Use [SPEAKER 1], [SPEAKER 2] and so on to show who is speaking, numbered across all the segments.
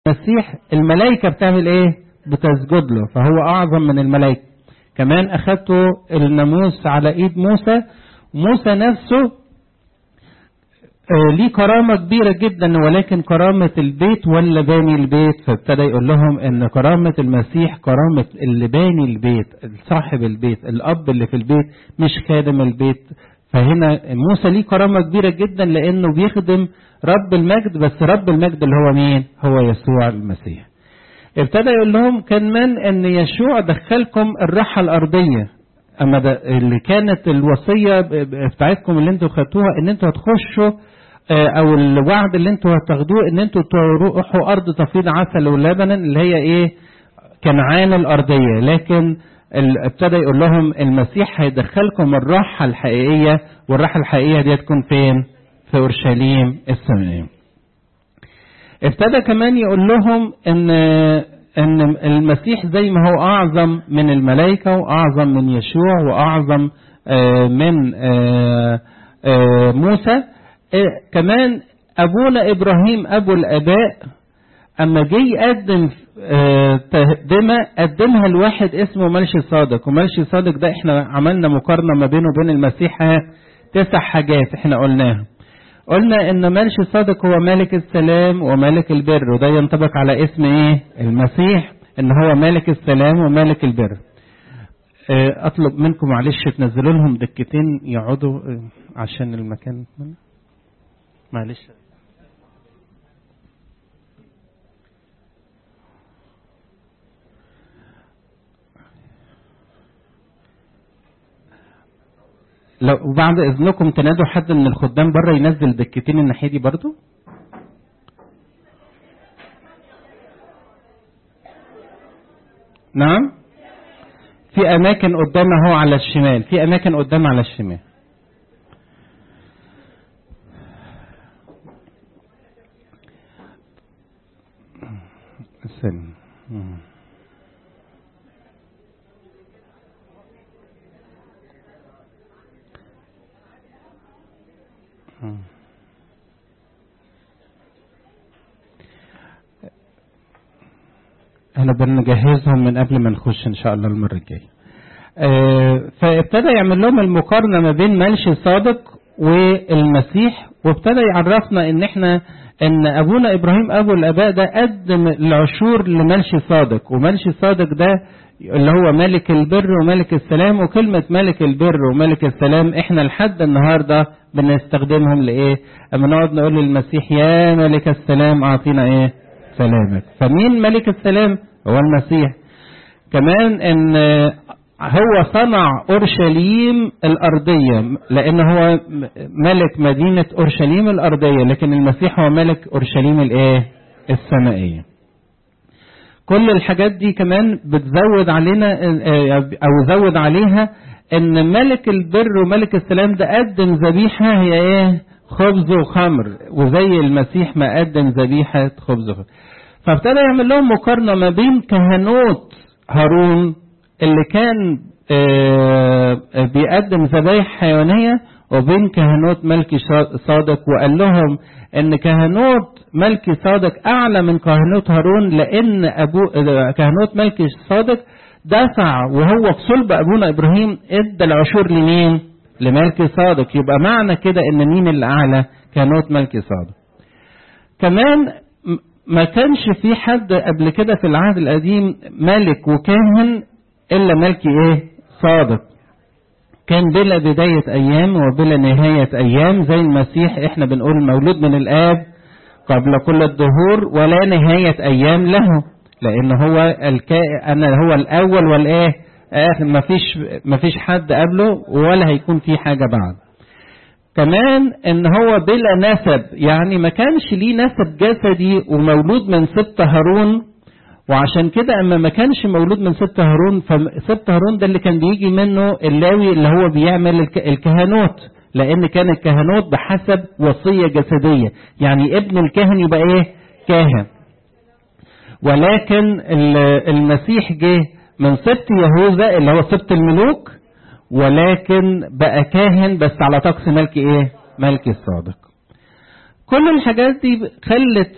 [SPEAKER 1] المسيح الملائكة بتعمل ايه بتسجد له فهو اعظم من الملائكة كمان اخدته الناموس على ايد موسى موسى نفسه آه ليه كرامة كبيرة جدا ولكن كرامة البيت ولا باني البيت فابتدى يقول لهم ان كرامة المسيح كرامة اللي باني البيت صاحب البيت الاب اللي في البيت مش خادم البيت فهنا موسى ليه كرامة كبيرة جدا لانه بيخدم رب المجد بس رب المجد اللي هو مين هو يسوع المسيح ابتدى يقول لهم كمان ان يشوع دخلكم الراحة الارضية اما ده اللي كانت الوصية بتاعتكم اللي انتوا خدتوها ان انتوا هتخشوا او الوعد اللي انتوا هتاخدوه ان انتوا تروحوا ارض تفيض عسل ولبنا اللي هي ايه كنعان الارضية لكن ابتدى يقول لهم المسيح هيدخلكم الراحة الحقيقية والراحة الحقيقية دي تكون فين في اورشليم السماوية ابتدى كمان يقول لهم ان ان المسيح زي ما هو اعظم من الملائكة واعظم من يشوع واعظم من موسى كمان ابونا ابراهيم ابو الاباء اما جه يقدم تقدمه قدمها لواحد اسمه ملشي صادق وملشي صادق ده احنا عملنا مقارنه ما بينه وبين المسيح تسع حاجات احنا قلناها قلنا ان ملشي صادق هو ملك السلام وملك البر وده ينطبق على اسم ايه المسيح ان هو ملك السلام وملك البر اطلب منكم معلش تنزلوا لهم دكتين يقعدوا عشان المكان معلش لو وبعد اذنكم تنادوا حد من الخدام بره ينزل دكتين الناحيه دي برضو نعم في اماكن قدام اهو على الشمال في اماكن قدام على الشمال استنى احنا بنجهزهم من قبل ما نخش ان شاء الله المره الجايه اه فابتدى يعمل لهم المقارنه ما بين ملشي صادق والمسيح وابتدى يعرفنا ان احنا ان ابونا ابراهيم ابو الاباء ده قدم العشور لملشي صادق وملشي صادق ده اللي هو ملك البر وملك السلام وكلمة ملك البر وملك السلام احنا لحد النهاردة بنستخدمهم لايه اما نقعد نقول للمسيح يا ملك السلام اعطينا ايه سلامك فمين ملك السلام هو المسيح كمان ان هو صنع اورشليم الارضيه لان هو ملك مدينه اورشليم الارضيه لكن المسيح هو ملك اورشليم الايه السمائيه كل الحاجات دي كمان بتزود علينا او زود عليها ان ملك البر وملك السلام ده قدم ذبيحه هي ايه خبز وخمر وزي المسيح ما قدم ذبيحه خبز وخمر فابتدى يعمل لهم مقارنه ما بين كهنوت هارون اللي كان بيقدم ذبايح حيوانيه وبين كهنوت ملكي صادق وقال لهم ان كهنوت ملكي صادق اعلى من كهنوت هارون لان ابو كهنوت ملكي صادق دفع وهو في صلب ابونا ابراهيم ادى العشور لمين؟ لملكي صادق يبقى معنى كده ان مين اللي اعلى؟ كهنوت ملكي صادق. كمان ما كانش في حد قبل كده في العهد القديم ملك وكاهن الا ملكي ايه؟ صادق. كان بلا بداية أيام وبلا نهاية أيام زي المسيح إحنا بنقول مولود من الآب قبل كل الدهور ولا نهاية أيام له لأن هو الكا... أنا هو الأول والإيه آخر ما فيش ما فيش حد قبله ولا هيكون في حاجة بعد كمان ان هو بلا نسب يعني ما كانش ليه نسب جسدي ومولود من سبط هارون وعشان كده اما ما كانش مولود من سبط هارون فسبط هارون ده اللي كان بيجي منه اللاوي اللي هو بيعمل الكهنوت لان كان الكهنوت بحسب وصيه جسديه يعني ابن الكاهن يبقى ايه كاهن ولكن المسيح جه من سبط يهوذا اللي هو سبط الملوك ولكن بقى كاهن بس على طقس ملك ايه ملك الصادق كل الحاجات دي خلت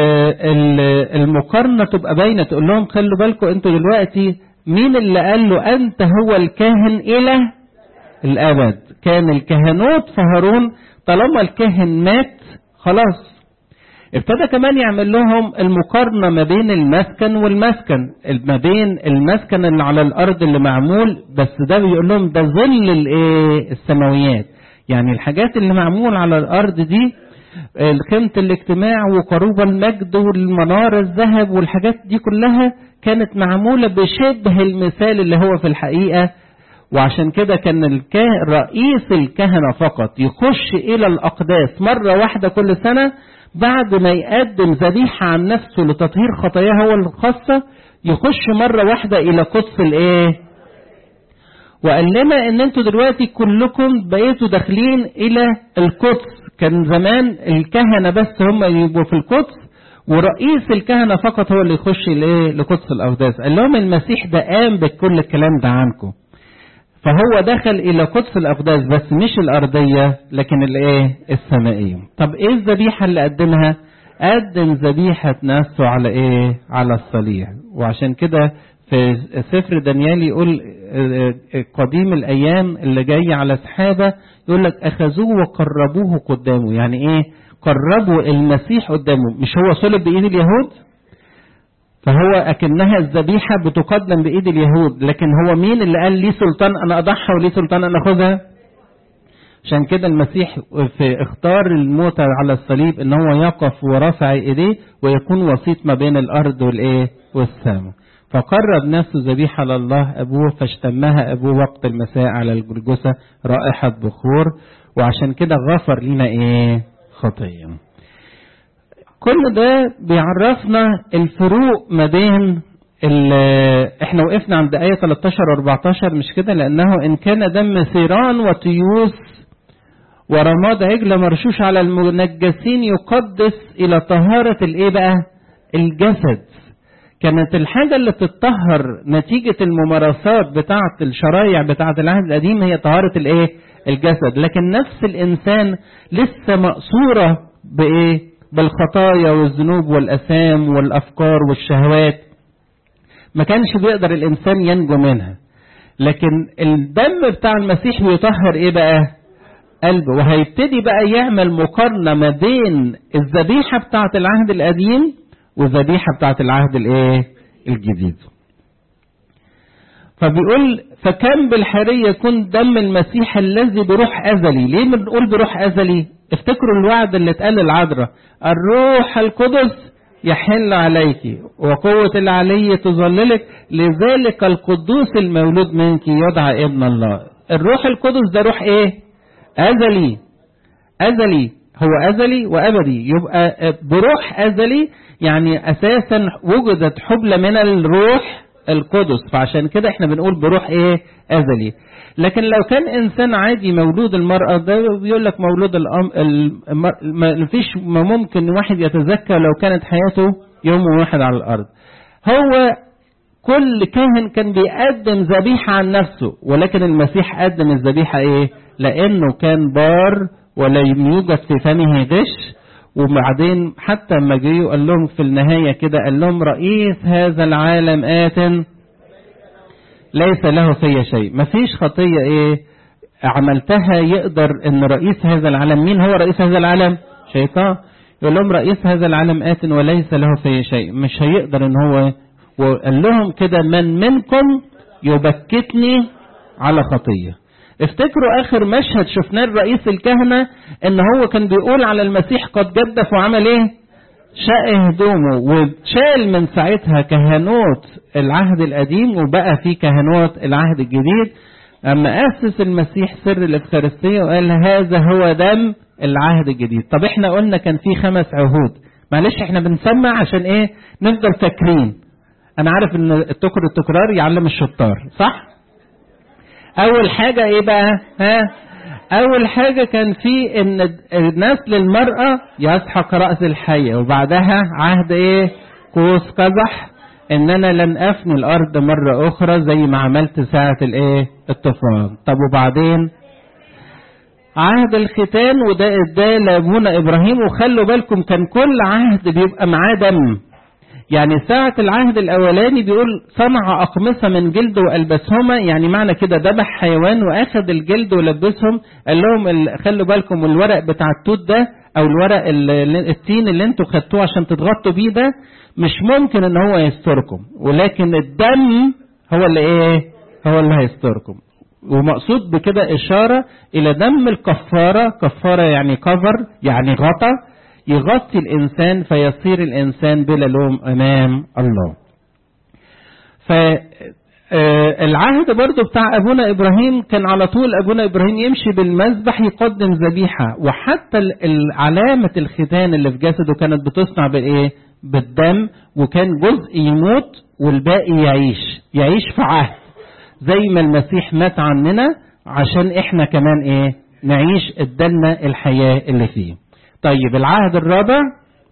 [SPEAKER 1] المقارنة تبقى باينة تقول لهم خلوا بالكم انتوا دلوقتي مين اللي قال له انت هو الكاهن الى الابد كان الكهنوت في هارون طالما الكاهن مات خلاص ابتدى كمان يعمل لهم المقارنة ما بين المسكن والمسكن ما بين المسكن اللي على الأرض اللي معمول بس ده بيقول لهم ده ظل الايه السماويات يعني الحاجات اللي معمول على الأرض دي خيمة الاجتماع وقروب المجد والمنار الذهب والحاجات دي كلها كانت معمولة بشبه المثال اللي هو في الحقيقة وعشان كده كان الكاهن رئيس الكهنة فقط يخش إلى الأقداس مرة واحدة كل سنة بعد ما يقدم ذبيحة عن نفسه لتطهير خطاياه هو الخاصة يخش مرة واحدة إلى قدس الإيه؟ وقال لنا إن أنتوا دلوقتي كلكم بقيتوا داخلين إلى القدس كان زمان الكهنة بس هم اللي يبقوا في القدس ورئيس الكهنة فقط هو اللي يخش لإيه؟ لقدس الأقداس قال لهم المسيح ده قام بكل الكلام ده عنكم فهو دخل الى قدس الاقداس بس مش الارضيه لكن الايه السمائيه طب ايه الذبيحه اللي قدمها قدم ذبيحه نفسه على ايه على الصليب وعشان كده في سفر دانيال يقول قديم الايام اللي جاي على سحابه يقول لك اخذوه وقربوه قدامه يعني ايه قربوا المسيح قدامه مش هو صلب بايد اليهود فهو أكنها الذبيحة بتقدم بإيد اليهود لكن هو مين اللي قال لي سلطان أنا أضحى ولي سلطان أنا أخذها عشان كده المسيح في اختار الموت على الصليب ان هو يقف ورفع ايديه ويكون وسيط ما بين الارض والايه والسماء فقرب نفسه ذبيحة لله أبوه فاشتمها أبوه وقت المساء على الجلجسة رائحة بخور وعشان كده غفر لنا إيه خطية كل ده بيعرفنا الفروق ما بين احنا وقفنا عند آية 13 و 14 مش كده لأنه إن كان دم ثيران وتيوس ورماد عجل مرشوش على المنجسين يقدس إلى طهارة الإيه بقى؟ الجسد كانت الحاجة اللي تتطهر نتيجة الممارسات بتاعة الشرايع بتاعة العهد القديم هي طهارة الإيه؟ الجسد لكن نفس الإنسان لسه مقصورة بإيه؟ بالخطايا والذنوب والأثام والأفكار والشهوات ما كانش بيقدر الإنسان ينجو منها لكن الدم بتاع المسيح بيطهر إيه بقى قلبه وهيبتدي بقى يعمل مقارنة ما بين الذبيحة بتاعة العهد القديم والذبيحة بتاعة العهد الإيه الجديد فبيقول فكم بالحري يكون دم المسيح الذي بروح أزلي ليه بنقول بروح أزلي افتكروا الوعد اللي اتقال للعذراء الروح القدس يحل عليك وقوة العلي تظللك لذلك القدوس المولود منك يدعى ابن الله الروح القدس ده روح ايه أزلي أزلي هو أزلي وأبدي يبقى بروح أزلي يعني أساسا وجدت حبلة من الروح القدس فعشان كده احنا بنقول بروح ايه أزلي لكن لو كان انسان عادي مولود المرأة ده بيقول لك مولود الأم المر... ما فيش ما ممكن واحد يتذكر لو كانت حياته يوم واحد على الأرض هو كل كاهن كان بيقدم ذبيحة عن نفسه ولكن المسيح قدم الذبيحة ايه لأنه كان بار ولم يوجد في فمه غش وبعدين حتى لما جه قال لهم في النهاية كده قال لهم رئيس هذا العالم آت ليس له في شيء مفيش خطية ايه عملتها يقدر ان رئيس هذا العالم مين هو رئيس هذا العالم شيطان يقول لهم رئيس هذا العالم آت وليس له في شيء مش هيقدر ان هو وقال لهم كده من منكم يبكتني على خطية افتكروا اخر مشهد شفناه الرئيس الكهنة ان هو كان بيقول على المسيح قد جدف وعمل ايه شق هدومه وشال من ساعتها كهنوت العهد القديم وبقى في كهنوت العهد الجديد اما اسس المسيح سر الافخارستيه وقال هذا هو دم العهد الجديد طب احنا قلنا كان في خمس عهود معلش احنا بنسمع عشان ايه نفضل فاكرين انا عارف ان التكر التكرار يعلم الشطار صح اول حاجه ايه بقى ها اول حاجه كان في ان نسل المراه يسحق راس الحيه وبعدها عهد ايه قوس قزح ان انا لن افني الارض مره اخرى زي ما عملت ساعه الايه الطوفان طب وبعدين عهد الختان وده اداه لابونا ابراهيم وخلوا بالكم كان كل عهد بيبقى معاه دم يعني ساعة العهد الأولاني بيقول صنع أقمصة من جلد وألبسهما يعني معنى كده ذبح حيوان وأخذ الجلد ولبسهم قال لهم ال- خلوا بالكم الورق بتاع التوت ده أو الورق ال- التين اللي انتوا خدتوه عشان تتغطوا بيه ده مش ممكن ان هو يستركم ولكن الدم هو اللي ايه هو اللي هيستركم ومقصود بكده إشارة إلى دم الكفارة كفارة يعني كفر يعني غطى يغطي الإنسان فيصير الإنسان بلا لوم أمام الله فالعهد برضو بتاع أبونا إبراهيم كان على طول أبونا إبراهيم يمشي بالمذبح يقدم ذبيحة وحتى ال- ال- علامة الختان اللي في جسده كانت بتصنع بالإيه بالدم وكان جزء يموت والباقي يعيش يعيش في عهد زي ما المسيح مات عننا عشان احنا كمان ايه نعيش ادالنا الحياة اللي فيه طيب العهد الرابع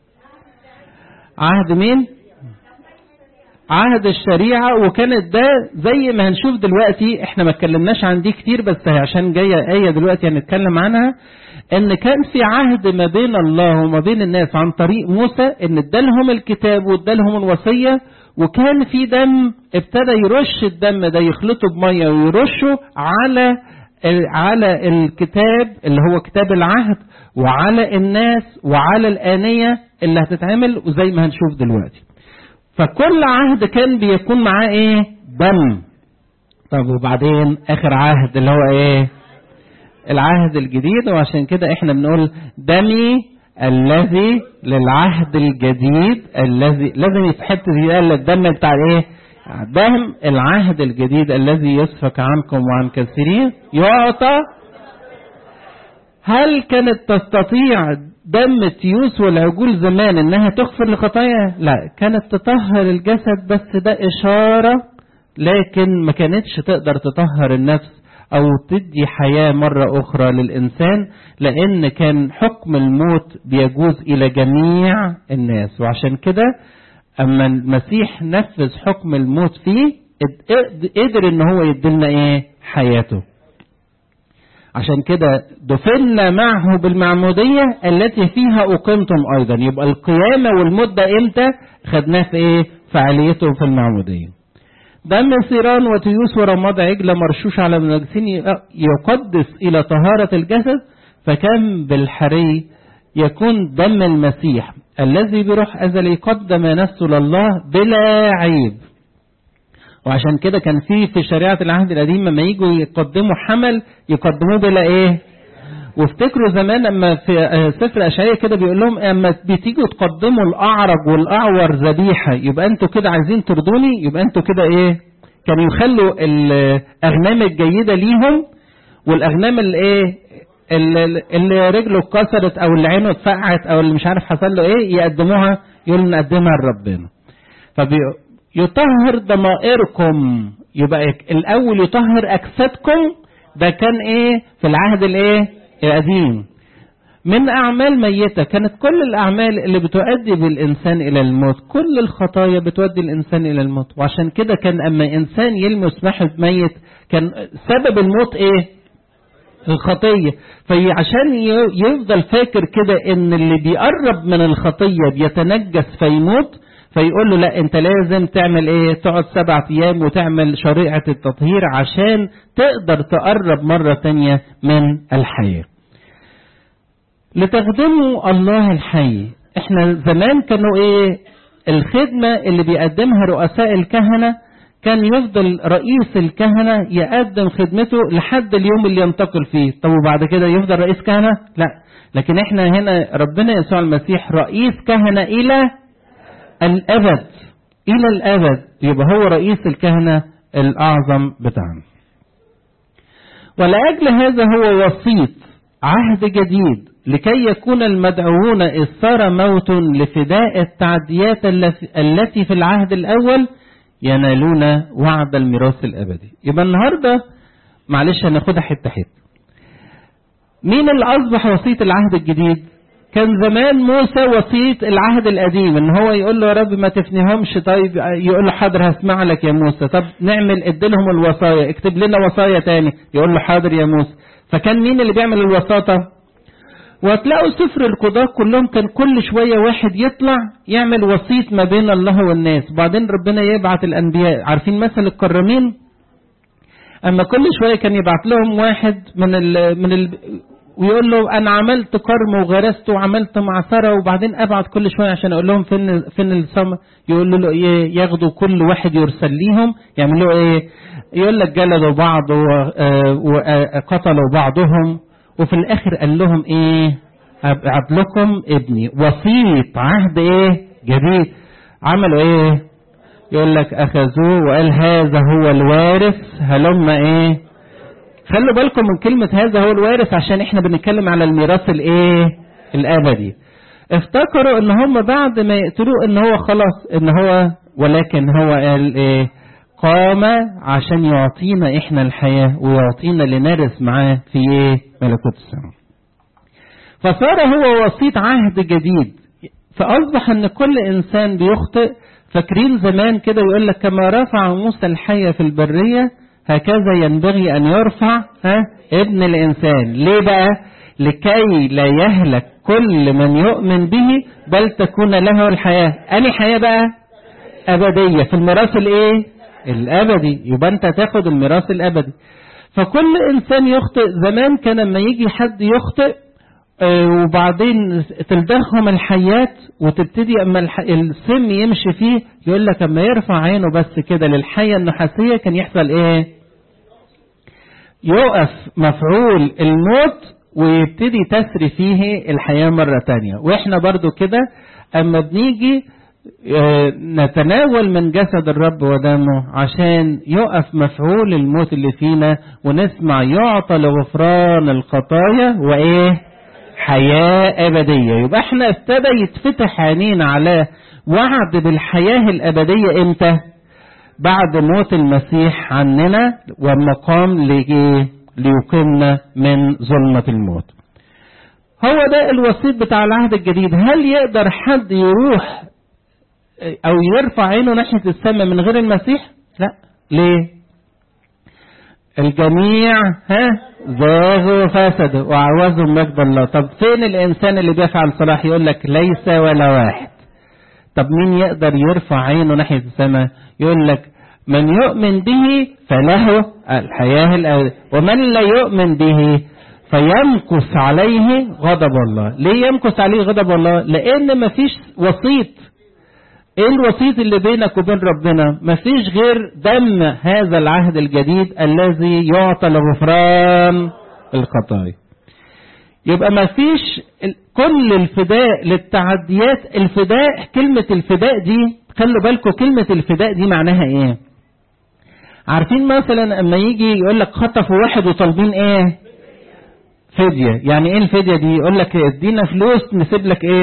[SPEAKER 1] عهد مين عهد الشريعة وكانت ده زي ما هنشوف دلوقتي احنا ما اتكلمناش عن دي كتير بس عشان جاية آية دلوقتي هنتكلم عنها ان كان في عهد ما بين الله وما بين الناس عن طريق موسى ان ادالهم الكتاب وادالهم الوصية وكان في دم ابتدى يرش الدم ده يخلطه بمية ويرشه على على الكتاب اللي هو كتاب العهد وعلى الناس وعلى الآنية اللي هتتعمل وزي ما هنشوف دلوقتي فكل عهد كان بيكون معاه ايه دم طب وبعدين اخر عهد اللي هو ايه العهد الجديد وعشان كده احنا بنقول دمي الذي للعهد الجديد الذي لازم في حته دي قال الدم بتاع ايه دم العهد الجديد الذي يسفك عنكم وعن كثيرين يعطى هل كانت تستطيع دم التيوس والعجول زمان انها تغفر لخطايا لا كانت تطهر الجسد بس ده اشاره لكن ما كانتش تقدر تطهر النفس او تدي حياه مره اخرى للانسان لان كان حكم الموت بيجوز الى جميع الناس وعشان كده اما المسيح نفذ حكم الموت فيه قدر ان هو يديلنا ايه حياته عشان كده دفنا معه بالمعمودية التي فيها أقمتم أيضا يبقى القيامة والموت ده إمتى خدناه في إيه فعاليته في المعمودية دم سيران وتيوس ورماد عجلة مرشوش على منجسين يقدس إلى طهارة الجسد فكان بالحري يكون دم المسيح الذي بروح أزلي قدم نفسه لله بلا عيب وعشان كده كان في في شريعة العهد القديم لما يجوا يقدموا حمل يقدموه بلا ايه وافتكروا زمان اما في سفر اشعياء كده بيقول لهم اما بتيجوا تقدموا الاعرج والاعور ذبيحه يبقى انتوا كده عايزين ترضوني يبقى انتوا كده ايه كانوا يخلوا الاغنام الجيده ليهم والاغنام اللي ايه اللي رجله اتكسرت او اللي عينه اتفقعت او اللي مش عارف حصل له ايه يقدموها يقولوا نقدمها لربنا فبي يطهر ضمائركم يبقى الاول يطهر اجسادكم ده كان ايه في العهد الايه القديم من اعمال ميته كانت كل الاعمال اللي بتؤدي بالانسان الى الموت كل الخطايا بتودي الانسان الى الموت وعشان كده كان اما انسان يلمس واحد ميت كان سبب الموت ايه الخطية فعشان يفضل فاكر كده ان اللي بيقرب من الخطية بيتنجس فيموت فيقول له لا انت لازم تعمل ايه تقعد سبعة ايام وتعمل شريعة التطهير عشان تقدر تقرب مرة تانية من الحياة لتخدموا الله الحي احنا زمان كانوا ايه الخدمة اللي بيقدمها رؤساء الكهنة كان يفضل رئيس الكهنة يقدم خدمته لحد اليوم اللي ينتقل فيه طب وبعد كده يفضل رئيس كهنة لا لكن احنا هنا ربنا يسوع المسيح رئيس كهنة الى الأبد إلى الأبد يبقى هو رئيس الكهنة الأعظم بتاعنا ولأجل هذا هو وسيط عهد جديد لكي يكون المدعوون إذ صار موت لفداء التعديات التي في العهد الأول ينالون وعد الميراث الأبدي يبقى النهاردة معلش هناخدها حتة حتة مين اللي أصبح وسيط العهد الجديد كان زمان موسى وسيط العهد القديم ان هو يقول له يا رب ما تفنيهمش طيب يقول له حاضر هسمع لك يا موسى طب نعمل اديلهم الوصايا اكتب لنا وصايا تاني يقول له حاضر يا موسى فكان مين اللي بيعمل الوساطة وهتلاقوا سفر القضاة كلهم كان كل شوية واحد يطلع يعمل وسيط ما بين الله والناس وبعدين ربنا يبعت الأنبياء عارفين مثل الكرامين أما كل شوية كان يبعت لهم واحد من ال من ال ويقول له أنا عملت كرم وغرست وعملت معصرة وبعدين أبعت كل شوية عشان أقول لهم فين فين السما يقول له إيه ياخدوا كل واحد يرسل ليهم يعملوا إيه يقول لك جلدوا بعض وقتلوا بعضهم وفي الآخر قال لهم إيه أبعت لكم ابني وسيط عهد إيه جديد عملوا إيه يقول لك أخذوه وقال هذا هو الوارث هلم إيه خلوا بالكم من كلمة هذا هو الوارث عشان احنا بنتكلم على الميراث الايه الابدي افتكروا ان هم بعد ما يقتلوه ان هو خلاص ان هو ولكن هو قال ايه قام عشان يعطينا احنا الحياة ويعطينا لنرث معاه في ايه ملكوت السماء فصار هو وسيط عهد جديد فاصبح ان كل انسان بيخطئ فاكرين زمان كده يقول لك كما رفع موسى الحية في البرية هكذا ينبغي أن يرفع ها ابن الإنسان ليه بقى لكي لا يهلك كل من يؤمن به بل تكون له الحياة أني حياة بقى أبدية في الميراث الإيه الأبدي يبقى أنت تاخد الميراث الأبدي فكل إنسان يخطئ زمان كان لما يجي حد يخطئ وبعدين تلدغهم الحيات وتبتدي اما السم يمشي فيه يقول لك اما يرفع عينه بس كده للحيه النحاسيه كان يحصل ايه؟ يقف مفعول الموت ويبتدي تسري فيه الحياه مره تانية واحنا برضو كده اما بنيجي نتناول من جسد الرب ودمه عشان يقف مفعول الموت اللي فينا ونسمع يعطى لغفران الخطايا وايه حياة أبدية يبقى احنا ابتدى يتفتح عينينا على وعد بالحياة الأبدية امتى بعد موت المسيح عننا وما قام ليقيمنا من ظلمة الموت هو ده الوسيط بتاع العهد الجديد هل يقدر حد يروح او يرفع عينه ناحية السماء من غير المسيح لا ليه الجميع ها زاغوا وفسدوا وعوزوا مجد الله طب فين الانسان اللي بيفعل صلاح يقول لك ليس ولا واحد طب مين يقدر يرفع عينه ناحيه السماء يقول لك من يؤمن به فله الحياه الأبدية ومن لا يؤمن به فيمكث عليه غضب الله ليه يمكث عليه غضب الله لان مفيش وسيط ايه الوسيط اللي بينك وبين ربنا مفيش غير دم هذا العهد الجديد الذي يعطى لغفران الخطايا يبقى مفيش كل الفداء للتعديات الفداء كلمة الفداء دي خلوا بالكم كلمة الفداء دي معناها ايه عارفين مثلا اما يجي يقول لك خطفوا واحد وطالبين ايه فدية يعني ايه الفدية دي يقول لك ادينا فلوس نسيب لك ايه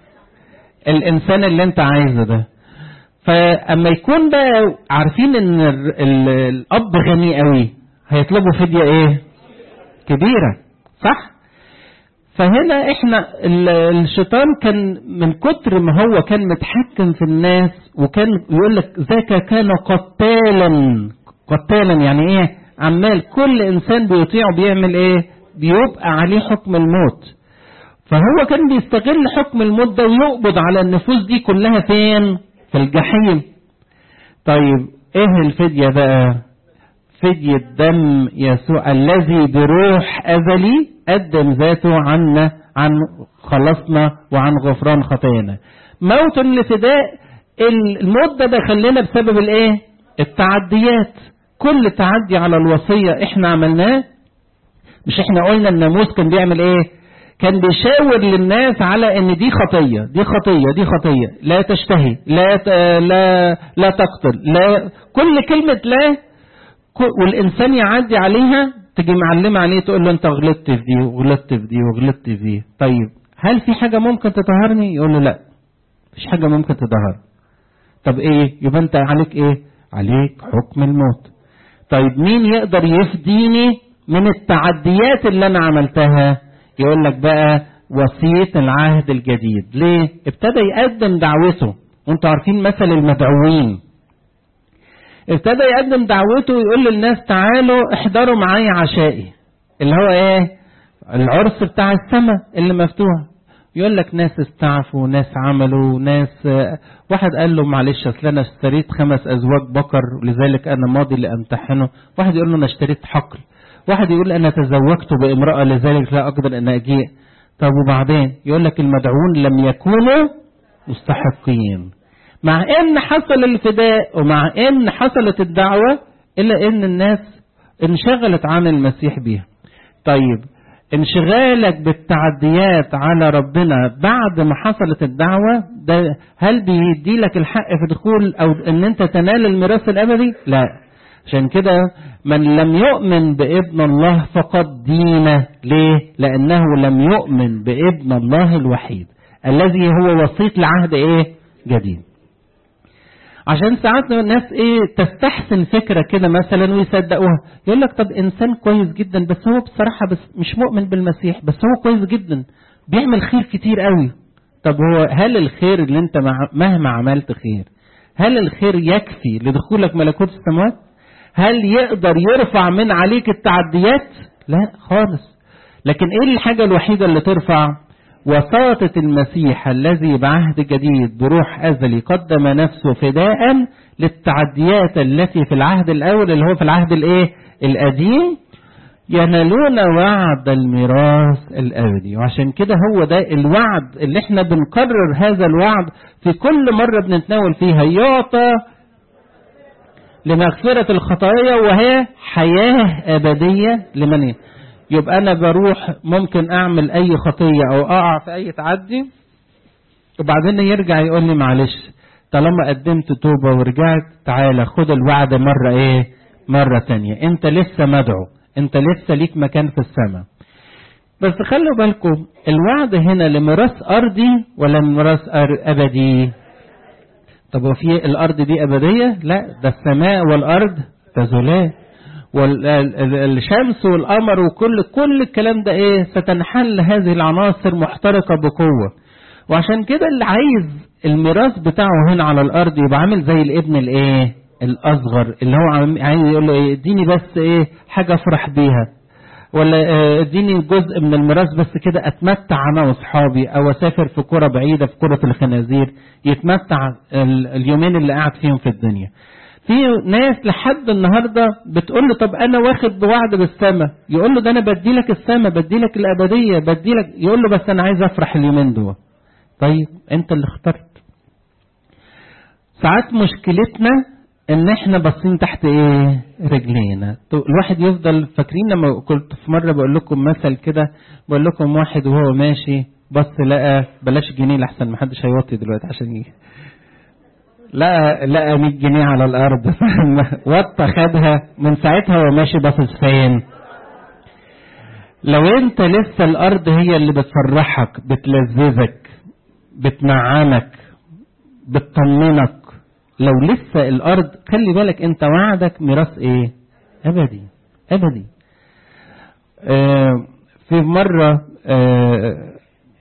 [SPEAKER 1] الانسان اللي انت عايزه ده فاما يكون بقى عارفين ان ال ال الاب غني قوي هيطلبوا فديه ايه كبيره صح فهنا احنا الشيطان كان من كتر ما هو كان متحكم في الناس وكان يقول لك ذاك كان قتالا قتالا يعني ايه عمال كل انسان بيطيعه بيعمل ايه بيبقى عليه حكم الموت فهو كان بيستغل حكم الموت ده ويقبض على النفوس دي كلها فين في الجحيم طيب ايه الفدية بقى فدية دم يسوع الذي بروح أزلي قدم ذاته عنا عن خلصنا وعن غفران خطايانا موت لفداء الموت ده دخلنا بسبب الايه التعديات كل تعدي على الوصية احنا عملناه مش احنا قلنا الناموس كان بيعمل ايه كان بيشاور للناس على ان دي خطيه دي خطيه دي خطيه لا تشتهي لا لا لا تقتل لا كل كلمه لا والانسان يعدي عليها تيجي معلمه عليه تقول له انت غلطت في دي وغلطت في دي وغلطت في دي طيب هل في حاجه ممكن تطهرني يقول له لا مفيش حاجه ممكن تطهرني طب ايه يبقى انت عليك ايه عليك حكم الموت طيب مين يقدر يفديني من التعديات اللي انا عملتها يقول لك بقى وصية العهد الجديد ليه ابتدى يقدم دعوته وانتوا عارفين مثل المدعوين ابتدى يقدم دعوته ويقول للناس تعالوا احضروا معايا عشائي اللي هو ايه العرس بتاع السماء اللي مفتوح يقول لك ناس استعفوا ناس عملوا ناس واحد قال له معلش اصل انا اشتريت خمس ازواج بقر ولذلك انا ماضي لامتحنه واحد يقول له انا اشتريت حقل واحد يقول انا تزوجت بامراه لذلك لا اقدر ان اجيء طب وبعدين يقول لك المدعون لم يكونوا مستحقين مع ان حصل الفداء ومع ان حصلت الدعوه الا ان الناس انشغلت عن المسيح بيها طيب انشغالك بالتعديات على ربنا بعد ما حصلت الدعوة ده هل بيدي لك الحق في دخول او ان انت تنال الميراث الابدي لا عشان كده من لم يؤمن بابن الله فقد دين ليه لانه لم يؤمن بابن الله الوحيد الذي هو وسيط لعهد ايه جديد عشان ساعات الناس ايه تستحسن فكره كده مثلا ويصدقوها يقول لك طب انسان كويس جدا بس هو بصراحه بس مش مؤمن بالمسيح بس هو كويس جدا بيعمل خير كتير قوي طب هو هل الخير اللي انت مع مهما عملت خير هل الخير يكفي لدخولك ملكوت السماوات هل يقدر يرفع من عليك التعديات لا خالص لكن ايه الحاجه الوحيده اللي ترفع وساطة المسيح الذي بعهد جديد بروح أزلي قدم نفسه فداء للتعديات التي في العهد الأول اللي هو في العهد الإيه؟ القديم ينالون وعد الميراث الأبدي وعشان كده هو ده الوعد اللي احنا بنكرر هذا الوعد في كل مرة بنتناول فيها يعطى لمغفرة الخطايا وهي حياة أبدية لمن يبقى انا بروح ممكن اعمل اي خطيه او اقع في اي تعدي وبعدين يرجع يقول لي معلش طالما قدمت توبه ورجعت تعالى خد الوعد مره ايه مره تانية انت لسه مدعو انت لسه ليك مكان في السماء بس خلوا بالكم الوعد هنا لميراث ارضي ولا ميراث ابدي طب وفي الارض دي ابديه لا ده السماء والارض تزولان والشمس والقمر وكل كل الكلام ده ايه ستنحل هذه العناصر محترقه بقوه وعشان كده اللي عايز الميراث بتاعه هنا على الارض يبقى عامل زي الابن الايه الاصغر اللي هو عايز يقول له ايه اديني بس ايه حاجه افرح بيها ولا اديني جزء من الميراث بس كده اتمتع انا واصحابي او اسافر في كرة بعيده في كرة الخنازير يتمتع اليومين اللي قاعد فيهم في الدنيا في ناس لحد النهارده بتقول له طب انا واخد بوعد بالسماء يقول له ده انا بدي لك السماء بدي لك الابديه بدي لك يقول له بس انا عايز افرح اليومين دول طيب انت اللي اخترت ساعات مشكلتنا ان احنا باصين تحت ايه رجلينا الواحد يفضل فاكرين لما كنت في مره بقول لكم مثل كده بقول لكم واحد وهو ماشي بص لقى بلاش جنيه لحسن محدش هيوطي دلوقتي عشان يجي لقى لقى 100 جنيه على الارض وطى خدها من ساعتها هو ماشي باصص فين لو انت لسه الارض هي اللي بتفرحك بتلذذك بتنعمك بتطمنك لو لسه الارض خلي بالك انت وعدك ميراث ايه ابدي ابدي آه في مره آه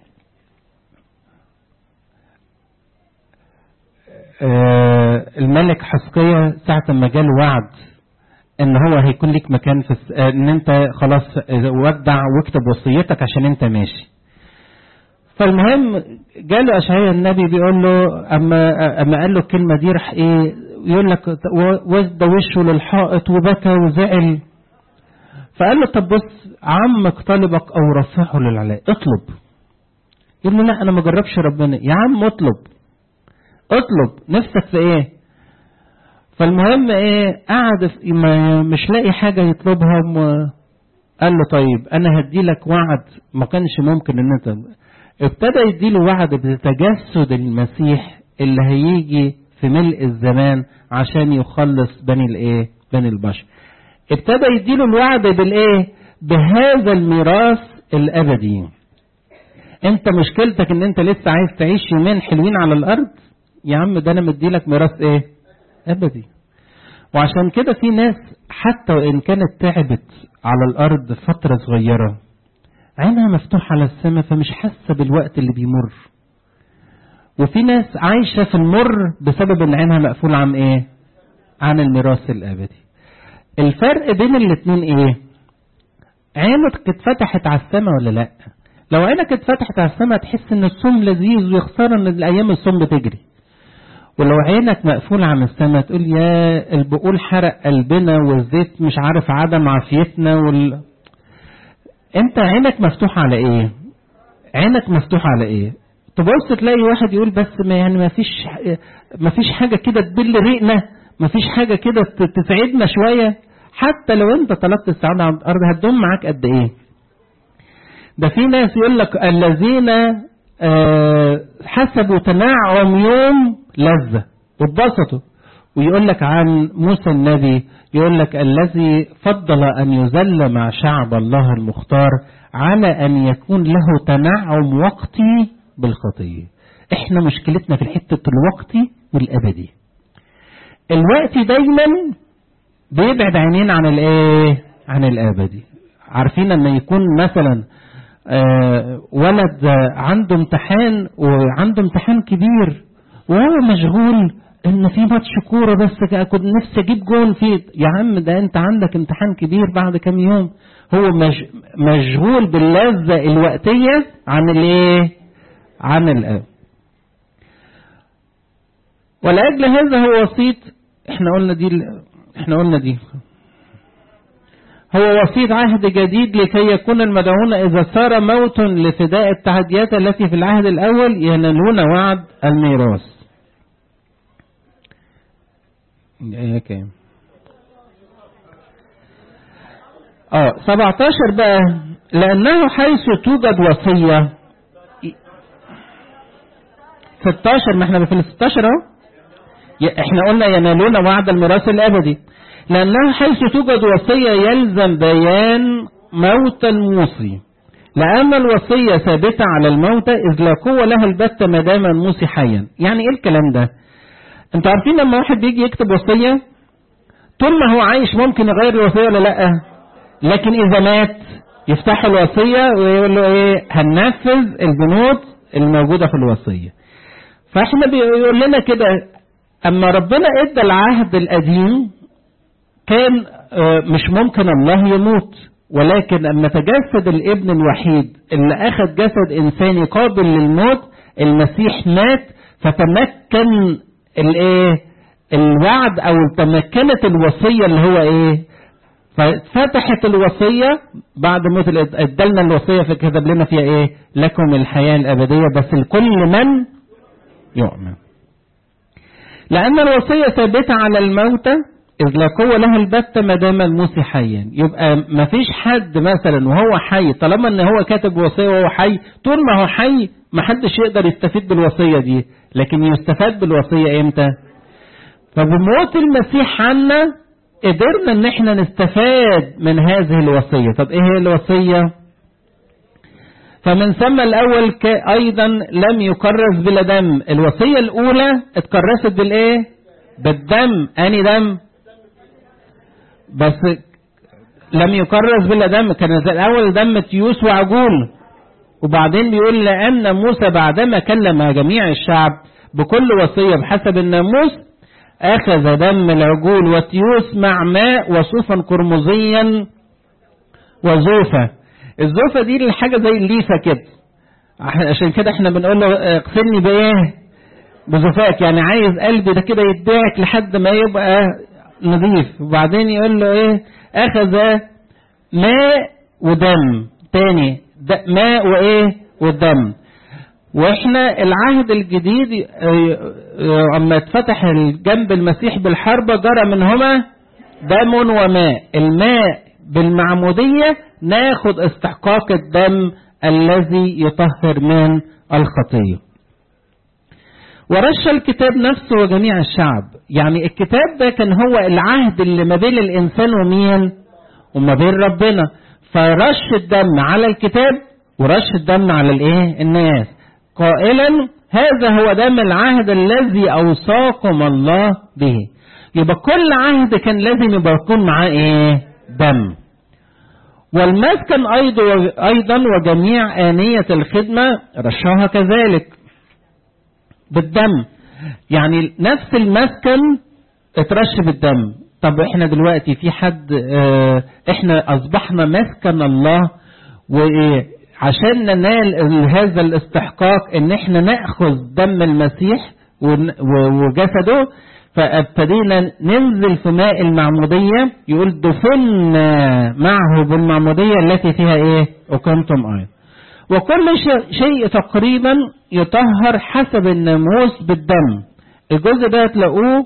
[SPEAKER 1] آه الملك حسقية ساعة ما جاله وعد ان هو هيكون لك مكان في الس... ان انت خلاص ودع واكتب وصيتك عشان انت ماشي فالمهم جاله اشعياء النبي بيقول له اما اما قال له الكلمه دي راح ايه يقول لك وزد وشه للحائط وبكى وزعل فقال له طب بص عمك طلبك او رفعه للعلاء اطلب يقول له لا انا ما جربش ربنا يا عم اطلب اطلب نفسك في ايه فالمهم ايه قعد مش لاقي حاجه يطلبها قال له طيب انا هدي لك وعد ما كانش ممكن ان انت ابتدى يديله وعد بتجسد المسيح اللي هيجي في ملء الزمان عشان يخلص بني الايه بني البشر ابتدى يديله الوعد بالايه بهذا الميراث الابدي انت مشكلتك ان انت لسه عايز تعيش يومين حلوين على الارض يا عم ده انا مديلك ميراث ايه ابدي وعشان كده في ناس حتى وان كانت تعبت على الارض فتره صغيره عينها مفتوحه على السماء فمش حاسه بالوقت اللي بيمر وفي ناس عايشه في المر بسبب ان عينها مقفوله عن ايه عن الميراث الابدي الفرق بين الاتنين ايه عينك اتفتحت على السماء ولا لا لو عينك اتفتحت على السماء تحس ان الصوم لذيذ ويختار ان الايام الصوم بتجري ولو عينك مقفولة عن السماء تقول يا البقول حرق قلبنا والزيت مش عارف عدم عافيتنا وال... انت عينك مفتوحة على ايه عينك مفتوحة على ايه تبص تلاقي واحد يقول بس ما يعني ما فيش ما فيش حاجة كده تبل ريقنا ما فيش حاجة كده تسعدنا شوية حتى لو انت طلبت السعادة على الارض هتدوم معاك قد ايه ده في ناس يقول لك الذين آه حسبوا تنعم يوم لذة واتبسطوا ويقول لك عن موسى النبي يقول لك الذي فضل أن يذل مع شعب الله المختار على أن يكون له تنعم وقتي بالخطية احنا مشكلتنا في الحتة الوقتي والأبدي الوقت دايما بيبعد عينين عن الايه عن الابدي عارفين ان يكون مثلا آه ولد عنده امتحان وعنده امتحان كبير وهو مشغول ان في ماتش كوره بس كنت نفسي اجيب جون فيه يا عم ده انت عندك امتحان كبير بعد كام يوم هو مش مشغول باللذه الوقتيه عن الايه عن الاب ولاجل هذا هو وسيط احنا قلنا دي احنا قلنا دي هو وسيط عهد جديد لكي يكون المدعون إذا صار موت لفداء التحديات التي في العهد الأول ينالون وعد الميراث. إيه كام؟ اه 17 بقى لأنه حيث توجد وصية 16 ما احنا في ال 16 اهو احنا قلنا ينالون وعد الميراث الأبدي لأنه حيث توجد وصية يلزم بيان موت الموصي لأن الوصية ثابتة على الموتى إذ لا قوة لها البتة ما دام الموصي حيا يعني إيه الكلام ده أنتوا عارفين لما واحد بيجي يكتب وصية طول ما هو عايش ممكن يغير الوصية ولا لأ لكن إذا مات يفتح الوصية ويقول له إيه هننفذ البنود الموجودة في الوصية فإحنا بيقول لنا كده أما ربنا إدى العهد القديم كان مش ممكن الله يموت ولكن أما تجسد الابن الوحيد اللي أخذ جسد إنساني قابل للموت المسيح مات فتمكن الايه الوعد او تمكنت الوصيه اللي هو ايه ففتحت الوصيه بعد موت ادالنا الوصيه فكتب لنا فيها ايه لكم الحياه الابديه بس لكل من يؤمن لان الوصيه ثابته على الموتى إذ لا قوة لها البتة ما دام الموصي حيا يبقى ما فيش حد مثلا وهو حي طالما ان هو كاتب وصية وهو حي طول ما هو حي ما حدش يقدر يستفيد بالوصية دي لكن يستفاد بالوصية امتى فبموت المسيح عنا قدرنا ان احنا نستفاد من هذه الوصية طب ايه هي الوصية فمن ثم الاول ايضا لم يكرس بلا دم الوصية الاولى اتكرست بالايه بالدم اني دم بس لم يكرس بلا دم كانت الاول دم تيوس وعجول وبعدين بيقول لان موسى بعدما كلم جميع الشعب بكل وصيه بحسب الناموس اخذ دم العجول والتيوس مع ماء وصوفا قرمزيا وزوفه الزوفه دي الحاجه زي الليفه كده عشان كده احنا بنقول له اغسلني بايه بزفاك يعني عايز قلبي ده كده يدعك لحد ما يبقى نظيف وبعدين يقول له ايه اخذ ماء ودم تاني ماء وايه والدم واحنا العهد الجديد اما اتفتح جنب المسيح بالحربة جرى منهما دم وماء الماء بالمعمودية ناخد استحقاق الدم الذي يطهر من الخطيه ورش الكتاب نفسه وجميع الشعب يعني الكتاب ده كان هو العهد اللي ما بين الإنسان ومين وما بين ربنا فرش الدم على الكتاب ورش الدم على الايه الناس قائلا هذا هو دم العهد الذي أوصاكم الله به يبقى كل عهد كان لازم يبقى يكون معاه ايه دم والمسكن أيضا أيضا وجميع آنية الخدمة رشاها كذلك بالدم يعني نفس المسكن اترش بالدم طب احنا دلوقتي في حد اه احنا اصبحنا مسكن الله وعشان ننال هذا الاستحقاق ان احنا ناخذ دم المسيح وجسده فابتدينا ننزل في ماء المعمودية يقول دفنا معه بالمعمودية التي فيها ايه اقمتم ايه وكل شيء تقريبا يطهر حسب الناموس بالدم الجزء ده تلاقوه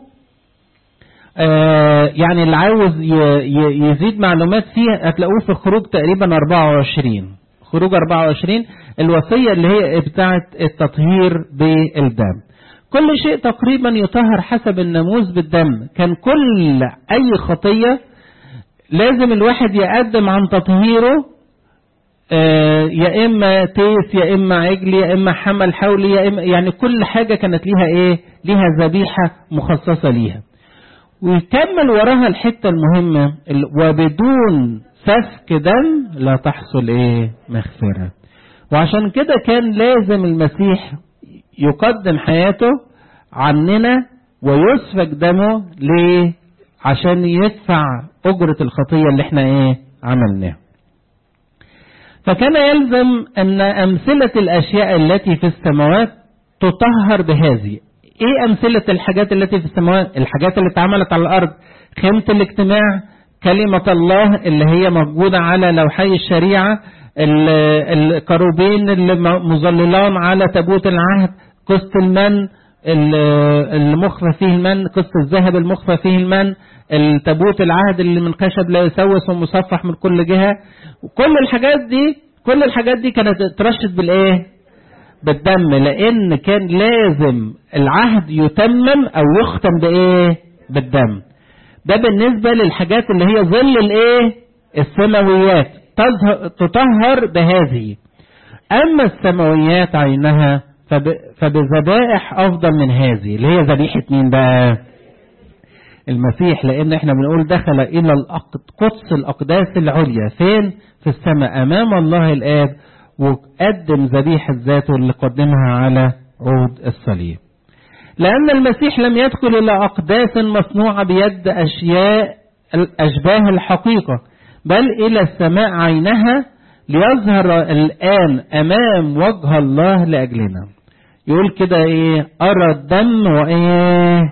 [SPEAKER 1] آه يعني اللي عاوز يزيد معلومات فيه هتلاقوه في خروج تقريبا 24 خروج 24 الوصية اللي هي بتاعة التطهير بالدم كل شيء تقريبا يطهر حسب الناموس بالدم كان كل أي خطية لازم الواحد يقدم عن تطهيره آه يا إما تيس يا إما عجل يا إما حمل حولي يا إما يعني كل حاجة كانت ليها إيه ليها ذبيحة مخصصة ليها ويكمل وراها الحتة المهمة وبدون سفك دم لا تحصل ايه مغفرة وعشان كده كان لازم المسيح يقدم حياته عننا ويسفك دمه ليه عشان يدفع أجرة الخطية اللي احنا ايه عملناها فكان يلزم أن أمثلة الأشياء التي في السماوات تطهر بهذه ايه أمثلة الحاجات التي في السماوات الحاجات اللي اتعملت على الأرض خيمة الاجتماع كلمة الله اللي هي موجودة على لوحي الشريعة الكروبين اللي مظللان على تابوت العهد قسط المن المخفى فيه المن قسط الذهب المخفى فيه المن التابوت العهد اللي من خشب لا يسوس ومصفح من كل جهة وكل الحاجات دي كل الحاجات دي كانت اترشت بالايه بالدم لان كان لازم العهد يتمم او يختم بايه بالدم ده بالنسبة للحاجات اللي هي ظل الايه السماويات تطهر بهذه اما السماويات عينها فبذبائح افضل من هذه اللي هي ذبيحة مين بقى المسيح لان احنا بنقول دخل الى قدس الاقداس العليا فين في السماء امام الله الاب وقدم ذبيحة ذاته اللي قدمها على عود الصليب لأن المسيح لم يدخل إلى أقداس مصنوعة بيد أشياء أشباه الحقيقة بل إلى السماء عينها ليظهر الآن أمام وجه الله لأجلنا يقول كده إيه أرى الدم وإيه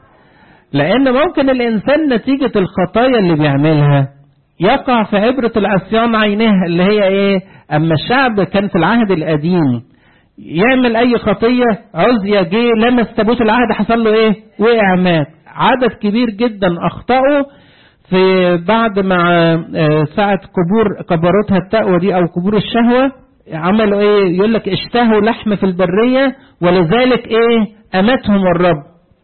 [SPEAKER 1] لأن ممكن الإنسان نتيجة الخطايا اللي بيعملها يقع في عبرة العصيان عينها اللي هي إيه أما الشعب كان في العهد القديم يعمل اي خطية عزية جه لمس تابوت العهد حصل له ايه وقع مات عدد كبير جدا اخطأوا في بعد ما ساعة قبور كبرتها التقوى دي او قبور الشهوة عملوا ايه يقول لك اشتهوا لحم في البرية ولذلك ايه امتهم الرب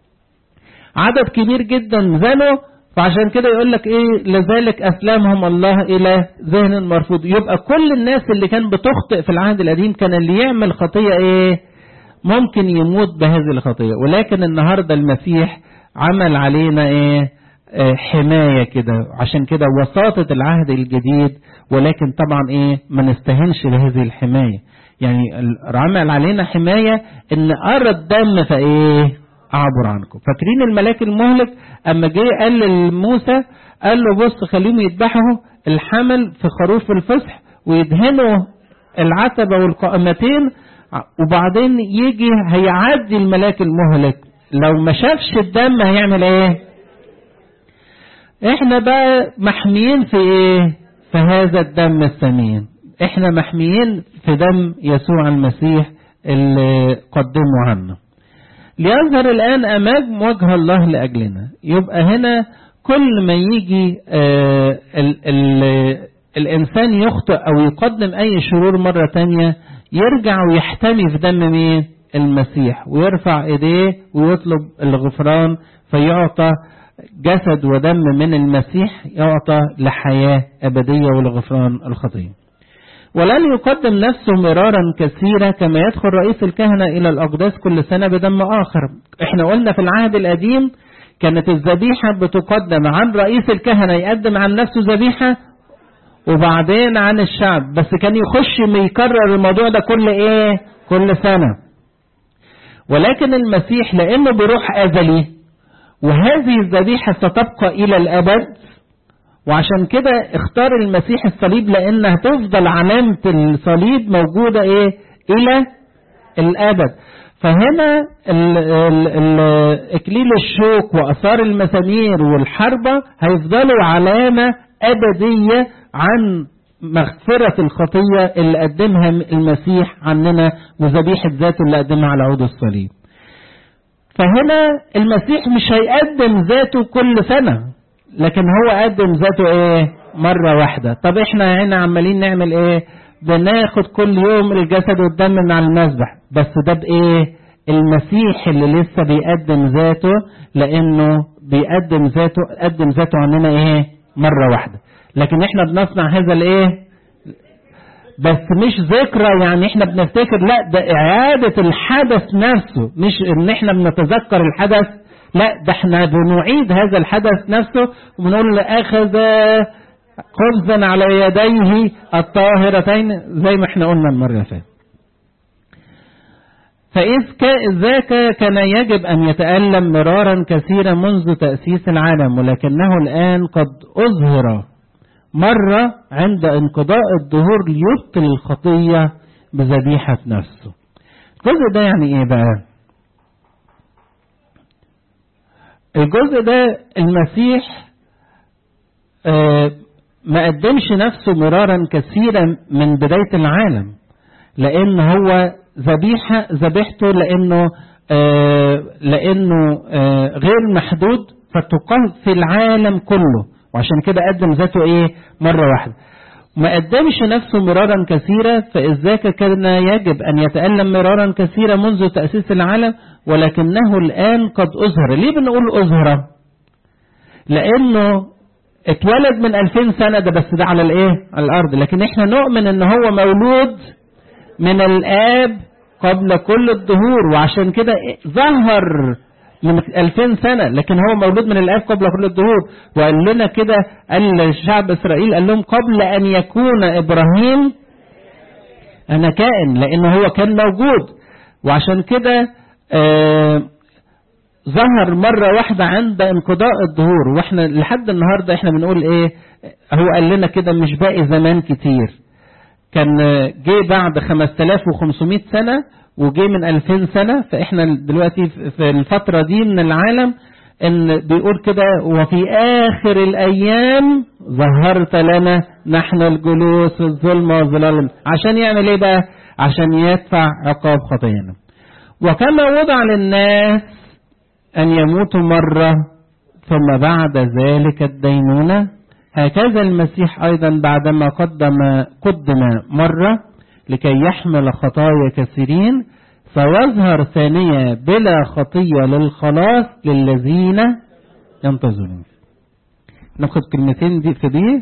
[SPEAKER 1] عدد كبير جدا زنوا فعشان كده يقول لك ايه لذلك اسلمهم الله الى ذهن مرفوض يبقى كل الناس اللي كان بتخطئ في العهد القديم كان اللي يعمل خطيه ايه ممكن يموت بهذه الخطيه ولكن النهارده المسيح عمل علينا ايه آه حمايه كده عشان كده وساطه العهد الجديد ولكن طبعا ايه ما نستهنش بهذه الحمايه يعني عمل علينا حمايه ان ارى الدم فايه اعبر عنكم فاكرين الملاك المهلك اما جه قال لموسى قال له بص خليهم يذبحوا الحمل في خروف الفصح ويدهنوا العتبة والقائمتين وبعدين يجي هيعدي الملاك المهلك لو ما شافش الدم هيعمل ايه احنا بقى محميين في ايه في هذا الدم الثمين احنا محميين في دم يسوع المسيح اللي قدمه عنا ليظهر الآن أمام وجه الله لأجلنا يبقى هنا كل ما يجي آه ال ال الإنسان يخطئ أو يقدم أي شرور مرة تانية يرجع ويحتمي في دم مين المسيح ويرفع ايديه ويطلب الغفران فيعطى جسد ودم من المسيح يعطى لحياة أبدية ولغفران الخطية ولن يقدم نفسه مرارا كثيرا كما يدخل رئيس الكهنة إلى الأقداس كل سنة بدم آخر احنا قلنا في العهد القديم كانت الذبيحة بتقدم عن رئيس الكهنة يقدم عن نفسه ذبيحة وبعدين عن الشعب بس كان يخش يكرر الموضوع ده كل ايه كل سنة ولكن المسيح لانه بروح ازلي وهذه الذبيحة ستبقى إلى الأبد وعشان كده اختار المسيح الصليب لأنها تفضل علامة الصليب موجودة إيه إلى الأبد فهنا ال ال ال إكليل الشوك وأثار المسامير والحربة هيفضلوا علامة أبدية عن مغفرة الخطية اللي قدمها المسيح عننا وذبيحة ذاته اللي قدمها على عود الصليب فهنا المسيح مش هيقدم ذاته كل سنة لكن هو قدم ذاته ايه مرة واحدة طب احنا هنا عمالين نعمل ايه بناخد كل يوم الجسد والدم من على المذبح بس ده بايه المسيح اللي لسه بيقدم ذاته لانه بيقدم ذاته قدم ذاته عننا ايه مرة واحدة لكن احنا بنصنع هذا الايه بس مش ذكرى يعني احنا بنفتكر لا ده اعادة الحدث نفسه مش ان احنا بنتذكر الحدث لا ده احنا بنعيد هذا الحدث نفسه وبنقول اخذ خبزا على يديه الطاهرتين زي ما احنا قلنا المرة اللي فاتت فإذ ذاك كان يجب أن يتألم مرارا كثيرا منذ تأسيس العالم ولكنه الآن قد أظهر مرة عند انقضاء الظهور ليبطل الخطية بذبيحة نفسه الجزء ده يعني ايه بقى الجزء ده المسيح آه ما قدمش نفسه مرارا كثيرا من بداية العالم لان هو ذبيحة ذبيحته لانه آه لانه آه غير محدود فتقام في العالم كله وعشان كده قدم ذاته ايه مرة واحدة ما قدمش نفسه مرارا كثيرا فإذ ذاك كان يجب أن يتألم مرارا كثيرا منذ تأسيس العالم ولكنه الآن قد أظهر ليه بنقول أظهر لأنه اتولد من ألفين سنة ده بس ده على الايه على الأرض لكن احنا نؤمن ان هو مولود من الآب قبل كل الظهور وعشان كده ظهر من 2000 سنة لكن هو مولود من الآب قبل كل الظهور وقال لنا كده قال شعب إسرائيل قال لهم قبل أن يكون إبراهيم أنا كائن لأنه هو كان موجود وعشان كده آه ظهر مرة واحدة عند انقضاء الظهور واحنا لحد النهاردة احنا بنقول ايه هو قال لنا كده مش باقي زمان كتير كان جه بعد 5500 سنة وجه من 2000 سنة فإحنا دلوقتي في الفترة دي من العالم إن بيقول كده وفي آخر الأيام ظهرت لنا نحن الجلوس في الظلمة والظلال عشان يعمل إيه بقى؟ عشان يدفع عقاب خطايانا. وكما وضع للناس أن يموتوا مرة ثم بعد ذلك الدينونة هكذا المسيح أيضا بعدما قدم قدم مرة لكي يحمل خطايا كثيرين فيظهر ثانية بلا خطية للخلاص للذين ينتظرون ناخد كلمتين دي في دي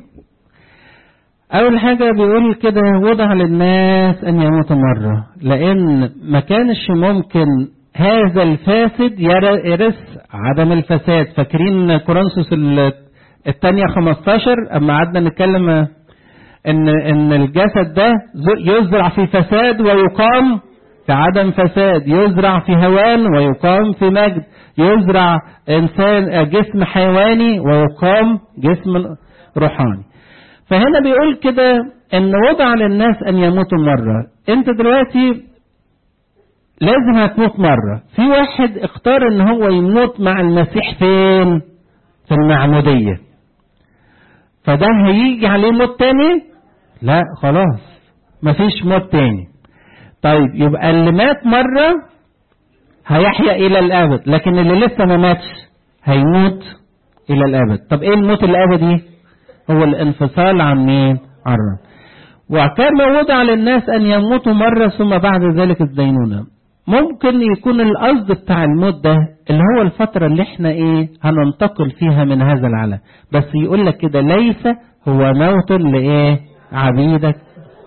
[SPEAKER 1] أول حاجة بيقول كده وضع للناس أن يموتوا مرة لأن ما كانش ممكن هذا الفاسد يرث عدم الفساد فاكرين كورنثوس الثانية 15 أما قعدنا نتكلم ان ان الجسد ده يزرع في فساد ويقام في عدم فساد يزرع في هوان ويقام في مجد يزرع انسان جسم حيواني ويقام جسم روحاني فهنا بيقول كده ان وضع للناس ان يموتوا مرة انت دلوقتي لازم هتموت مرة في واحد اختار ان هو يموت مع المسيح فين في المعمودية فده هيجي عليه موت تاني لا خلاص مفيش موت تاني طيب يبقى اللي مات مرة هيحيا إلى الأبد لكن اللي لسه ما ماتش هيموت إلى الأبد طب إيه الموت الأبدي هو الانفصال عن مين عن الرب وكما وضع للناس أن يموتوا مرة ثم بعد ذلك الدينونة ممكن يكون القصد بتاع الموت ده اللي هو الفترة اللي احنا ايه هننتقل فيها من هذا العالم بس يقول لك كده ليس هو موت لايه عبيدك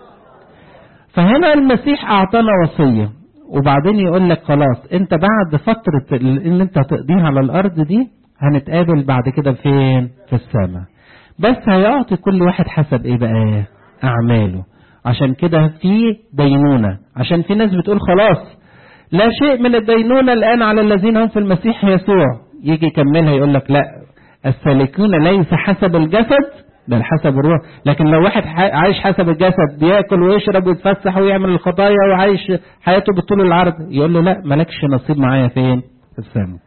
[SPEAKER 1] فهنا المسيح اعطانا وصية وبعدين يقول لك خلاص انت بعد فترة اللي انت هتقضيها على الارض دي هنتقابل بعد كده فين في السماء بس هيعطي كل واحد حسب ايه بقى اعماله عشان كده في دينونة عشان في ناس بتقول خلاص لا شيء من الدينونة الآن على الذين هم في المسيح يسوع يجي يكملها يقول لك لا السالكون ليس حسب الجسد بل حسب الروح لكن لو واحد عايش حسب الجسد بياكل ويشرب ويتفسح ويعمل الخطايا وعايش حياته بالطول العرض يقول له لا مالكش نصيب معايا فين في السماء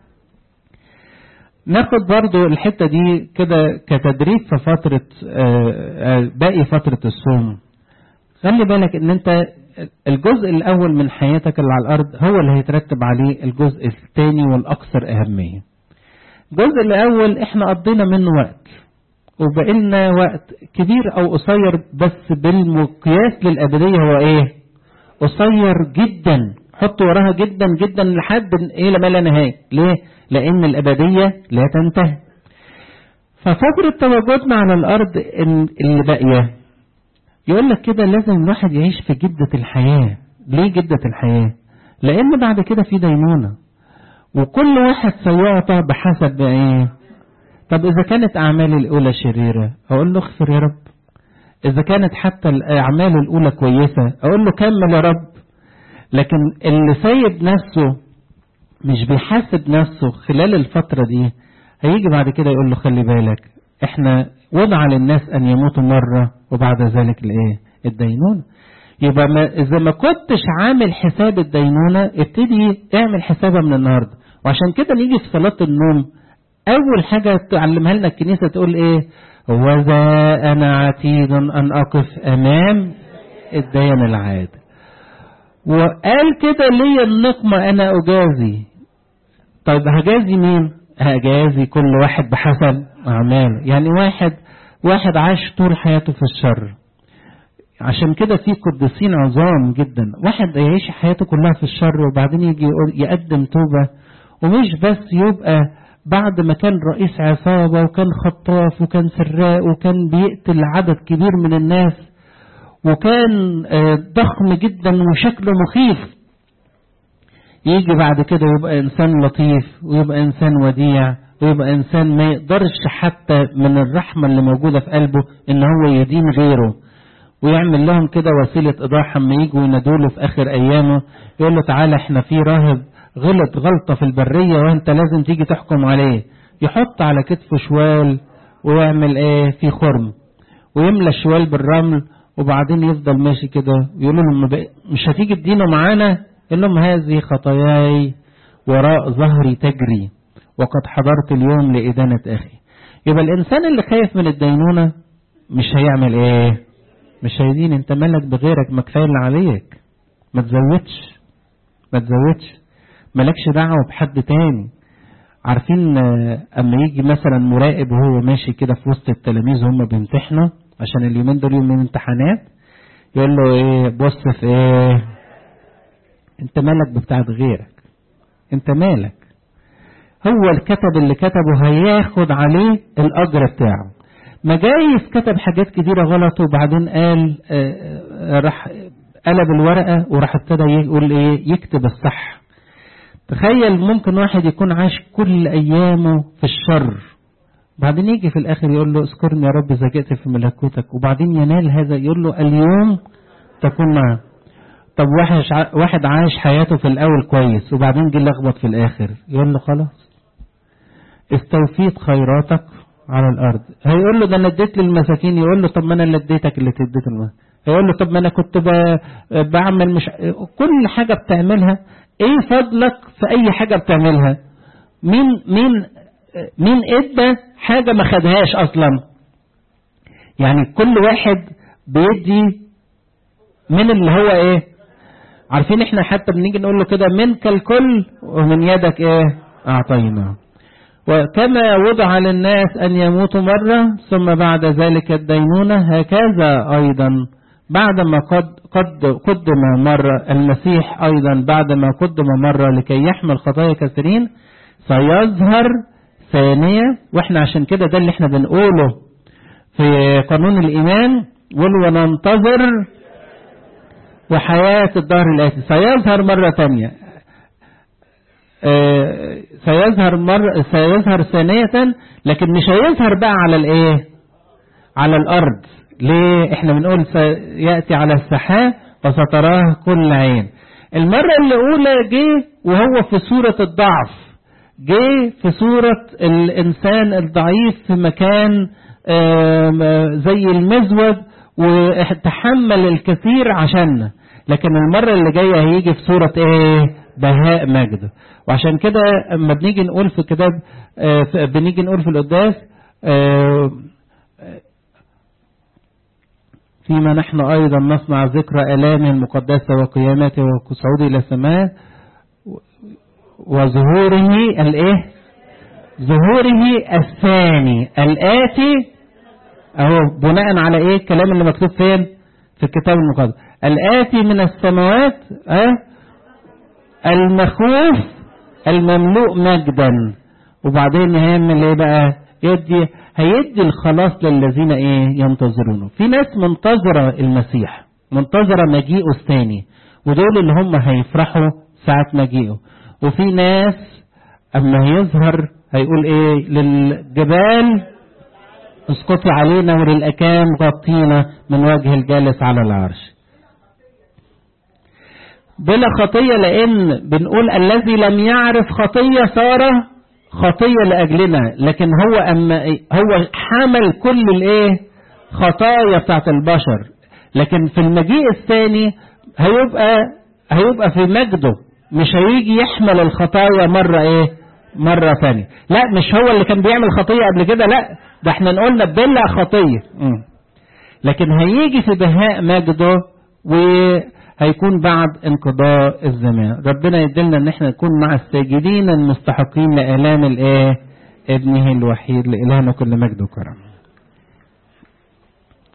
[SPEAKER 1] ناخد برضو الحتة دي كده كتدريب في فترة باقي فترة الصوم خلي بالك ان انت الجزء الاول من حياتك اللي على الارض هو اللي هيترتب عليه الجزء الثاني والاكثر اهمية الجزء الاول احنا قضينا منه وقت وبقالنا وقت كبير او قصير بس بالمقياس للابدية هو ايه قصير جدا حط وراها جدا جدا لحد ايه لما لا نهاية ليه لان الابدية لا تنتهي ففترة تواجدنا على الارض اللي باقية يقول لك كده لازم الواحد يعيش في جدة الحياة ليه جدة الحياة لان بعد كده في دينونة وكل واحد سيعطى بحسب ايه طب اذا كانت اعمالي الاولى شريرة اقول له اغفر يا رب اذا كانت حتى الاعمال الاولى كويسة اقول له كمل يا رب لكن اللي سايب نفسه مش بيحاسب نفسه خلال الفترة دي هيجي بعد كده يقول له خلي بالك احنا وضع للناس ان يموتوا مرة وبعد ذلك الايه الدينونة يبقى ما اذا ما كنتش عامل حساب الدينونة ابتدي اعمل حسابها من النهاردة وعشان كده نيجي في صلاة النوم اول حاجة تعلمها لنا الكنيسة تقول ايه وذا انا عتيد ان اقف امام الدين العادل وقال كده ليا النقمة انا اجازي طيب هجازي مين هجازي كل واحد بحسب اعماله يعني واحد واحد عاش طول حياته في الشر عشان كده في قديسين عظام جدا واحد يعيش حياته كلها في الشر وبعدين يجي يقول يقدم توبة ومش بس يبقى بعد ما كان رئيس عصابة وكان خطاف وكان سراق وكان بيقتل عدد كبير من الناس وكان ضخم جدا وشكله مخيف يجي بعد كده يبقى إنسان لطيف ويبقى إنسان وديع ويبقى إنسان ما يقدرش حتى من الرحمة اللي موجودة في قلبه إن هو يدين غيره ويعمل لهم كده وسيلة إيضاح أما يجوا ينادوله في آخر أيامه يقول له تعالى إحنا في راهب غلط غلطة في البرية وأنت لازم تيجي تحكم عليه يحط على كتفه شوال ويعمل إيه في خرم ويملى الشوال بالرمل وبعدين يفضل ماشي كده ويقول لهم مش هتيجي تدينه معانا يقول لهم هذه خطاياي وراء ظهري تجري وقد حضرت اليوم لإدانة أخي يبقى الإنسان اللي خايف من الدينونة مش هيعمل إيه مش هيدين انت مالك بغيرك ما كفايه اللي عليك ما تزودش ما تزودش مالكش دعوه بحد تاني عارفين اما يجي مثلا مراقب وهو ماشي كده في وسط التلاميذ وهم بيمتحنوا عشان اليومين دول يوم من امتحانات يقول له ايه بص في ايه انت مالك بتاعت غيرك انت مالك هو الكتب اللي كتبه هياخد عليه الاجر بتاعه ما جايز كتب حاجات كتيرة غلط وبعدين قال راح قلب الورقة وراح ابتدى يقول ايه يكتب الصح تخيل ممكن واحد يكون عاش كل ايامه في الشر بعدين يجي في الاخر يقول له اذكرني يا رب اذا جئت في ملكوتك وبعدين ينال هذا يقول له اليوم تكون معه طب واحد واحد عاش حياته في الاول كويس وبعدين جه لخبط في الاخر يقول له خلاص استوفيت خيراتك على الارض هيقول له ده انا اديت للمساكين يقول له طب ما انا اللي اديتك اللي تديت المساكين هيقول له طب ما انا كنت بعمل مش كل حاجه بتعملها ايه فضلك في اي حاجه بتعملها مين مين مين ادى حاجه ما خدهاش اصلا يعني كل واحد بيدي من اللي هو ايه عارفين احنا حتى بنيجي نقول له كده منك الكل ومن يدك ايه اعطينا وكما وضع للناس أن يموتوا مرة ثم بعد ذلك الدينونة هكذا أيضا بعدما قد, قد قدم مرة المسيح أيضا بعدما قدم مرة لكي يحمل خطايا كثيرين سيظهر ثانية واحنا عشان كده ده اللي احنا بنقوله في قانون الإيمان وننتظر وحياة الدهر الآتي سيظهر مرة ثانية آه سيظهر مر سيظهر ثانية لكن مش هيظهر بقى على الايه على الارض ليه احنا بنقول سيأتي على السحاب وستراه كل عين المرة الأولى جه وهو في صورة الضعف جه في صورة الإنسان الضعيف في مكان زي المزود وتحمل الكثير عشاننا لكن المرة اللي جاية هيجي في صورة ايه بهاء مجده وعشان كده اما بنيجي نقول في كتاب بنيجي نقول في القداس فيما نحن أيضا نصنع ذكرى آلامه المقدسة وقيامته وصعوده إلى السماء وظهوره الايه ظهوره الثاني الآتي أهو بناء على إيه الكلام اللي مكتوب فين في الكتاب المقدس الآتي من السماوات أه المخوف المملوء مجدا وبعدين هيعمل ايه بقى يدي هيدي الخلاص للذين ايه ينتظرونه في ناس منتظرة المسيح منتظرة مجيئه الثاني ودول اللي هم هيفرحوا ساعة مجيئه وفي ناس اما يظهر هيقول ايه للجبال اسقطي علينا وللاكام غطينا من وجه الجالس على العرش بلا خطية لأن بنقول الذي لم يعرف خطية صار خطية لأجلنا لكن هو أما هو حمل كل الإيه خطايا بتاعت البشر لكن في المجيء الثاني هيبقى هيبقى في مجده مش هيجي يحمل الخطايا مرة إيه مرة ثانية لا مش هو اللي كان بيعمل خطية قبل كده لا ده احنا قلنا بلا خطية م. لكن هيجي في بهاء مجده و هيكون بعد انقضاء الزمان ربنا يدلنا ان احنا نكون مع الساجدين المستحقين لآلام الايه ابنه الوحيد لإلهنا كل مجد وكرم